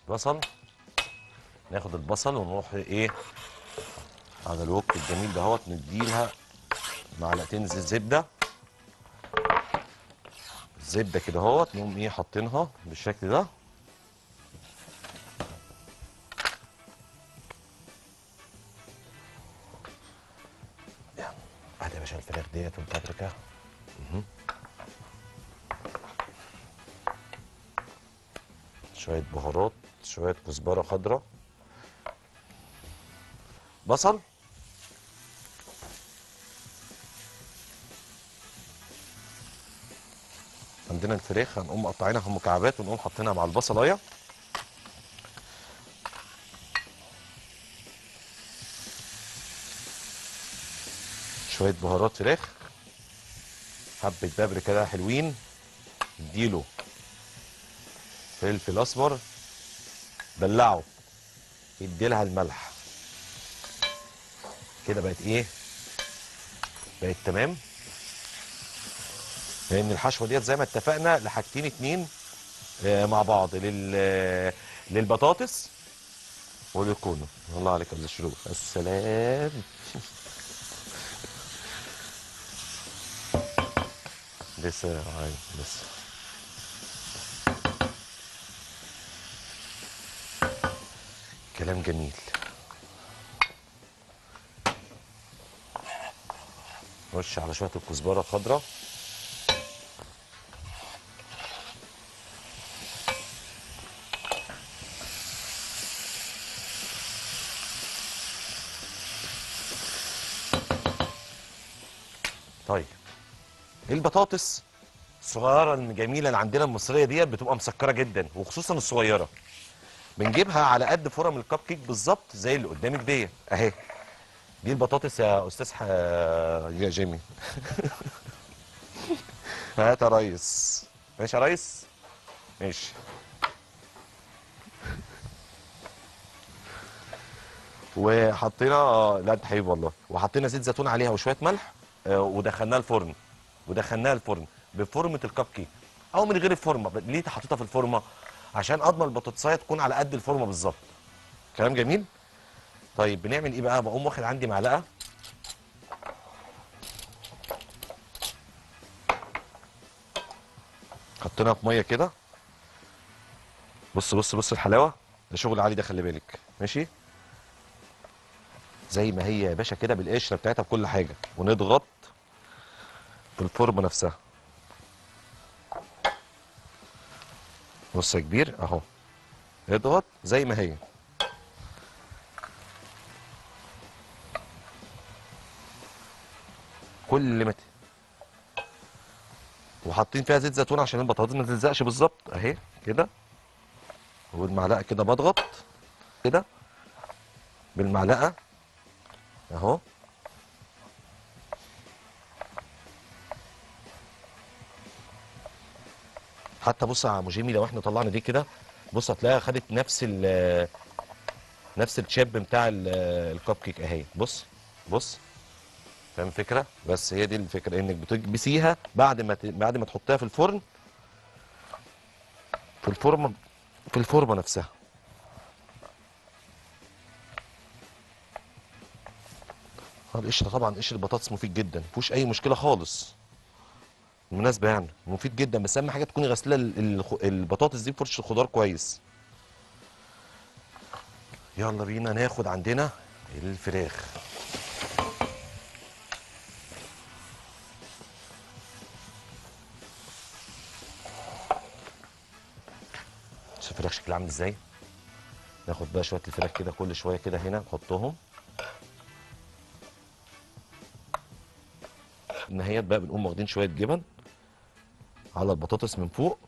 بصل ناخد البصل ونروح ايه على الوك الجميل دهوت نديلها معلقتين زيت زبده الزبده كده اهوت نقوم ايه حاطينها بالشكل ده ادي يا باشا الفراخ ديت والبابريكا مهم. شويه بهارات شويه كزبره خضراء بصل عندنا الفراخ هنقوم مقطعينها مكعبات ونقوم حاطينها مع البصلايه شويه بهارات فراخ حبه بابريكا كده حلوين اديله فلفل اسمر دلعه اديلها الملح كده بقت ايه بقت تمام لان الحشوه ديت زي ما اتفقنا لحاجتين اتنين آه، مع بعض لل للبطاطس وللكونو الله عليك يا أستاذ شروق السلام لسه عايز لسه كلام جميل نخش على شويه الكزبره الخضراء طيب البطاطس الصغيره الجميله اللي عندنا المصريه ديت بتبقى مسكره جدا وخصوصا الصغيره بنجيبها على قد فرم الكب كيك بالظبط زي اللي قدامك ديت اهي دي البطاطس يا استاذ ح... يا جيمي هات يا ريس ماشي يا ريس ماشي وحطينا آه، لا انت حبيبي والله وحطينا زيت زيتون عليها وشويه ملح آه، ودخلناها الفرن ودخلناها الفرن بفورمه الكب كيك او من غير الفورمه ب- ليه حطيتها في الفورمه عشان اضمن البطاطسايه تكون على قد الفورمه بالظبط كلام جميل طيب بنعمل ايه بقى بقوم واخد عندي معلقه حطيناها في ميه كده بص بص بص الحلاوه ده شغل عالي ده خلي بالك ماشي زي ما هي يا باشا كده بالقشره بتاعتها بكل حاجه ونضغط في الفورمه نفسها بص يا كبير اهو اضغط زي ما هي كل ما ت- وحاطين فيها زيت زيتون عشان البطاطس ما تلزقش بالظبط اهي كده والمعلقه كده بضغط كده بالمعلقه اهو حتى بص يا عم جيمي لو احنا طلعنا دي كده بص هتلاقيها خدت نفس ال نفس الشيب بتاع ال- الكب كيك اهي بص بص فاهم الفكره بس هي دي الفكره انك بتكبسيها بعد ما ت... بعد ما تحطيها في الفرن في الفورمه في الفورمه نفسها آه، القشره طبعا قشر البطاطس مفيد جدا مفيهوش اي مشكله خالص بالمناسبه يعني مفيد جدا بس اهم حاجه تكوني غاسله ال- الخ- البطاطس دي بفرشه الخضار كويس يلا بينا ناخد عندنا الفراخ شوف الفراخ شكلها عامل ازاي ناخد بقى شويه الفراخ كده كل شويه كده هنا نحطهم النهايات بقى بنقوم واخدين شويه جبن على البطاطس من فوق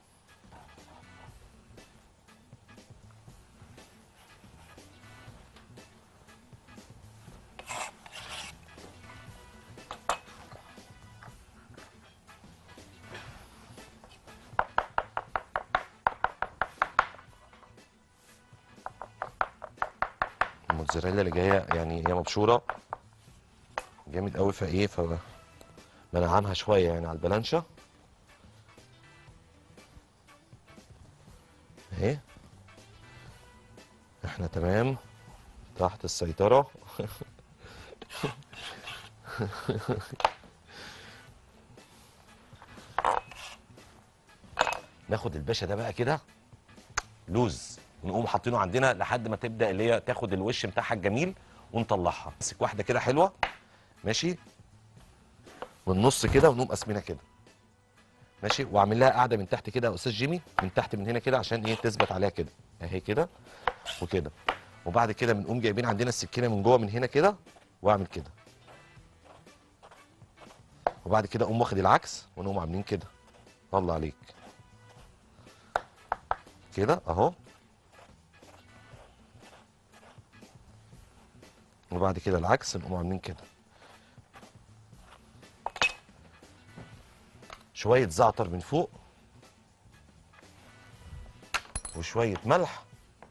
الموتزاريلا اللي جايه يعني هي مبشوره جامد قوي فايه ف بنعمها شويه يعني على البلانشه اهي احنا تمام تحت السيطرة ناخد الباشا ده بقى كده لوز نقوم حاطينه عندنا لحد ما تبدا اللي هي تاخد الوش بتاعها الجميل ونطلعها امسك واحده كده حلوه ماشي والنص كده ونقوم قاسمينها كده ماشي واعمل لها قاعده من تحت كده يا استاذ جيمي من تحت من هنا كده عشان ايه تثبت عليها كده اهي كده وكده وبعد كده بنقوم جايبين عندنا السكينه من جوه من هنا كده واعمل كده وبعد كده اقوم واخد العكس ونقوم عاملين كده الله عليك كده اهو وبعد كده العكس نقوم عاملين كده شوية زعتر من فوق وشوية ملح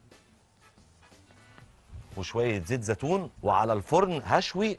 وشوية زيت زيتون وعلى الفرن هشوي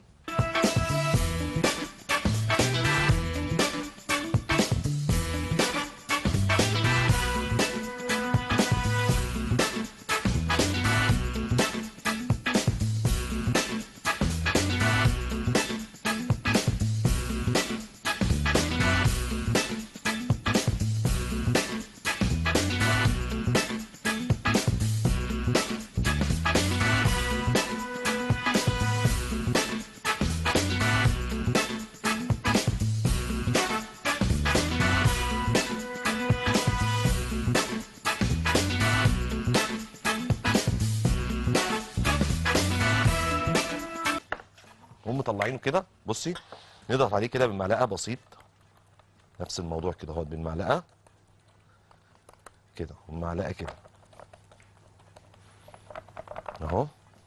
نقوم مطلعينه كده بصي نضغط عليه كده بالمعلقه بسيط نفس الموضوع كده اهوت بالمعلقه كده والمعلقه كده اهو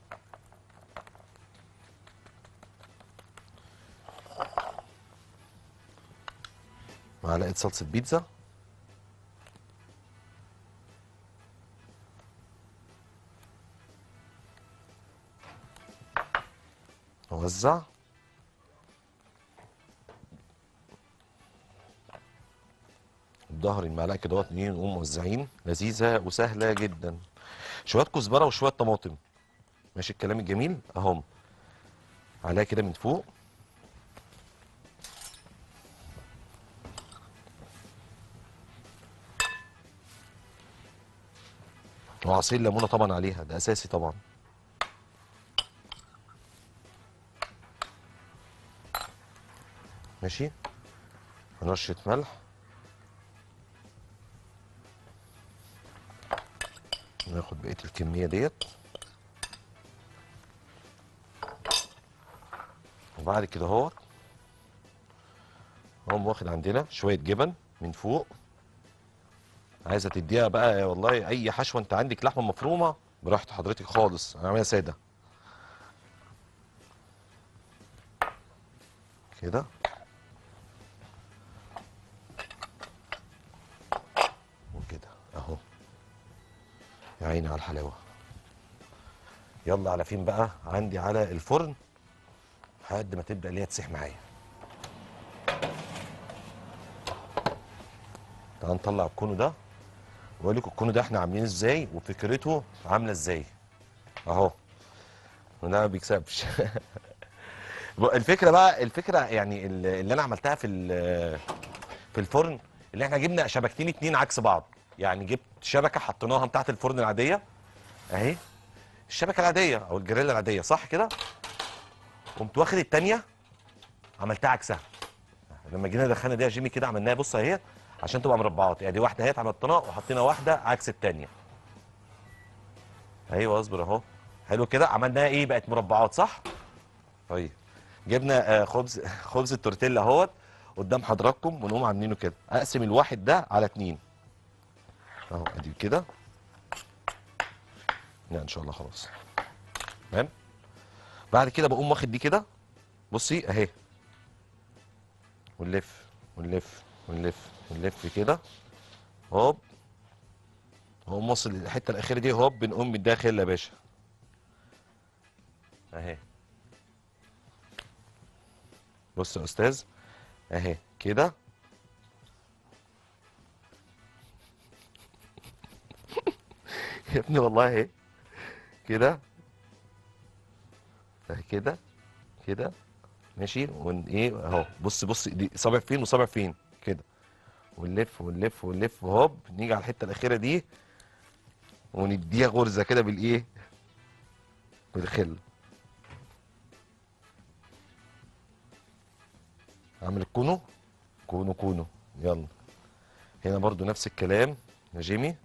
معلقه صلصه بيتزا اوزع ظهر المعلقه كده اهوت اتنين نقوم موزعين لذيذه وسهله جدا شويه كزبره وشويه طماطم ماشي الكلام الجميل اهم عليها كده من فوق وعصير ليمونه طبعا عليها ده اساسي طبعا ماشي رشه ملح ناخد بقيه الكميه ديت وبعد كده اهوت اقوم واخد عندنا شويه جبن من فوق عايزه تديها بقى يا والله اي حشوه انت عندك لحمه مفرومه براحه حضرتك خالص انا عاملها ساده كده وكده اهو يا عيني على الحلاوه يلا على فين بقى عندي على الفرن لحد ما تبدا اللي هي تسيح معايا تعال نطلع الكونو ده واقول لكم الكونو ده احنا عاملينه ازاي وفكرته عامله ازاي اهو وده ما بيكسبش بقى الفكره بقى الفكره يعني اللي اللي انا عملتها في ال- في الفرن اللي احنا جبنا شبكتين اتنين عكس بعض يعني جبت شبكه حطيناها من تحت الفرن العاديه اهي الشبكه العاديه او الجريلا العاديه صح كده قمت واخد التانيه عملتها عكسها لما جينا دخلنا دي يا جيمي كده عملناها بص اهي عشان تبقى مربعات يعني دي واحده اهي عملتها وحطينا واحده عكس التانيه ايوه اصبر اهو حلو كده عملناها ايه بقت مربعات صح طيب جبنا آه، خبز خبز التورتيلا اهوت قدام حضراتكم ونقوم عاملينه كده اقسم الواحد ده على اتنين اهو ادي كده لا ان شاء الله خلاص تمام بعد كده بقوم واخد دي كده بصي اهي ونلف ونلف ونلف ونلف كده هوب هقوم واصل الحته الاخيره دي هوب بنقوم من الداخل يا باشا اهي بص يا استاذ اهي كده يا ابني والله اهي كده اهي كده كده ماشي ون ايه اهو بص بص دي صابع فين وصابع فين كده ونلف ونلف ونلف هوب نيجي على الحته الاخيره دي ونديها غرزه كده بالايه بالخل اعمل الكونو كونو كونو يلا هنا برضو نفس الكلام يا جيمي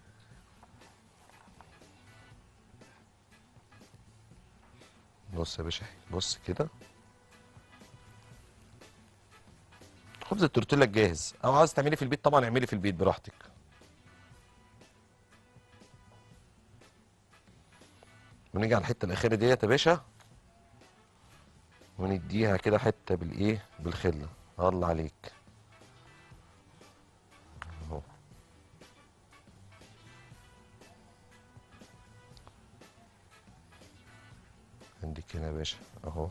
بص يا باشا بص كده خبز التورتيلا الجاهز او عاوز تعملي في البيت طبعا اعملي في البيت براحتك ونيجي على الحته الاخيره ديت يا باشا ونديها كده حته بالايه بالخله الله عليك اهو عندك هنا يا باشا اهو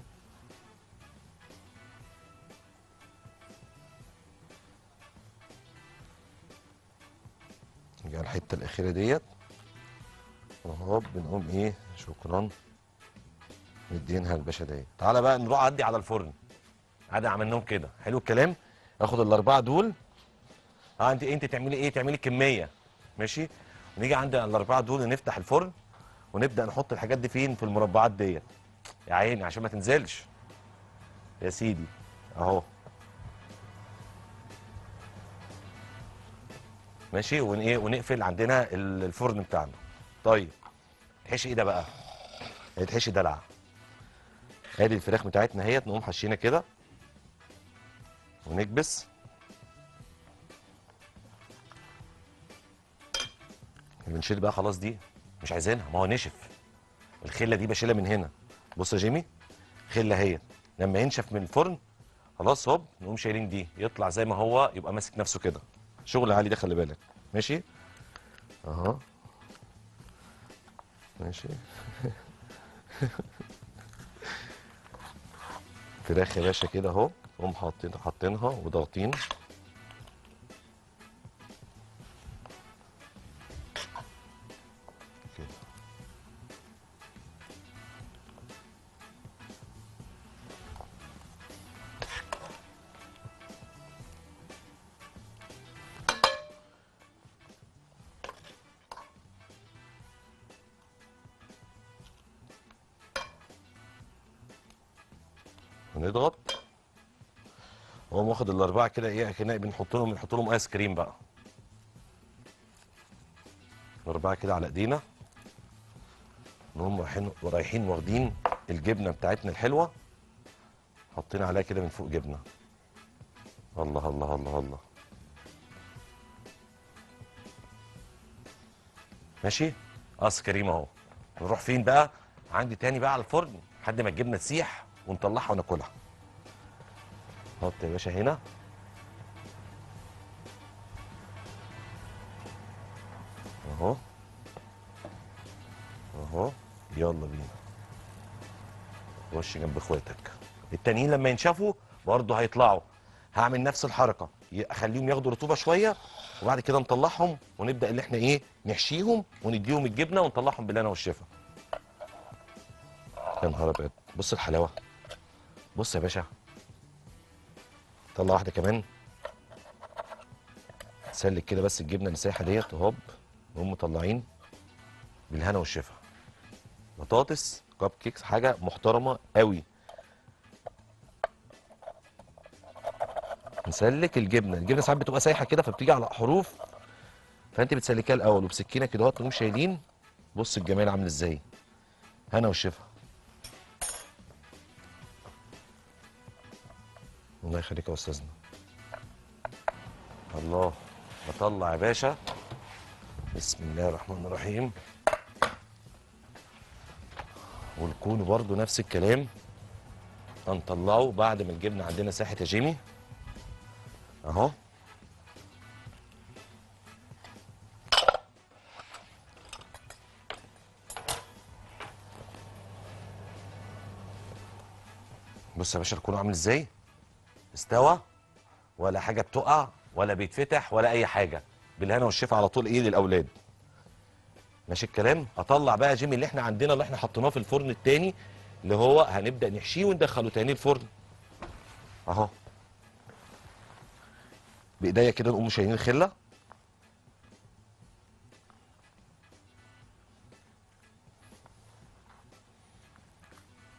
نيجي على الحته الاخيره ديت اهو بنقوم ايه شكرا مدينها الباشا ديت تعالى بقى نروح عدي على الفرن عادي عملناهم كده حلو الكلام اخد الاربعه دول اه انت انت تعملي ايه تعملي كميه ماشي ونيجي عند الاربعه دول ونفتح الفرن ونبدا نحط الحاجات دي فين في المربعات ديت يا عيني عشان ما تنزلش يا سيدي اهو ماشي ون ايه ونقفل عندنا ال- الفرن بتاعنا طيب تحشي ايه ده بقى هيتحشي دلع ادي الفراخ بتاعتنا اهيت نقوم حشينا كده ونكبس بنشيل بقى خلاص دي مش عايزينها ما هو نشف الخله دي بشيلها من هنا بص يا جيمي خله اهي لما ينشف من الفرن خلاص هوب نقوم شايلين دي يطلع زي ما هو يبقى ماسك نفسه كده شغل عالي ده خلي بالك ماشي اهو ماشي فراخ يا باشا كده اهو نقوم حاطين حاطينها وضاغطين كده ونضغط واقوم واخد الاربعه كده ايه كنا بنحط لهم بنحط لهم ايس كريم بقى الاربعه كده على ايدينا نقوم رايحين رايحين واخدين الجبنه بتاعتنا الحلوه حاطين عليها كده من فوق جبنه الله الله الله الله ماشي ايس كريم اهو نروح فين بقى عندي تاني بقى على الفرن لحد ما الجبنه تسيح ونطلعها وناكلها حط يا باشا هنا اهو اهو يلا بينا خش جنب اخواتك التانيين لما ينشفوا برضه هيطلعوا هعمل نفس الحركه ي- اخليهم ياخدوا رطوبه شويه وبعد كده نطلعهم ونبدا اللي احنا ايه نحشيهم ونديهم الجبنه ونطلعهم بالهنا والشفا يا نهار ابيض بص الحلاوه بص يا باشا طلع واحده كمان سلك كده بس الجبنه اللي سايحه ديت هوب نقوم مطلعين بالهنا والشفا بطاطس كاب كيكس حاجه محترمه قوي نسلك الجبنه الجبنه ساعات بتبقى سايحه كده فبتيجي على حروف فانت بتسلكيها الاول وبسكينه كده اهوت تقوم شايلين بص الجمال عامل ازاي هنا والشفا الله يخليك يا استاذنا الله بطلع يا باشا بسم الله الرحمن الرحيم والكون برضو نفس الكلام هنطلعه بعد ما الجبنه عندنا ساحت يا جيمي اهو بص يا باشا الكون عامل ازاي استوى ولا حاجه بتقع ولا بيتفتح ولا اي حاجه بالهنا والشفا على طول ايه للاولاد ماشي الكلام اطلع بقى جيمي اللي احنا عندنا اللي احنا حطيناه في الفرن التاني اللي هو هنبدا نحشيه وندخله تاني الفرن اهو بايديا كده نقوم شايلين الخله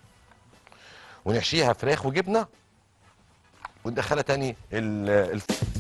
ونحشيها فراخ وجبنه وندخلها تاني ال- الف...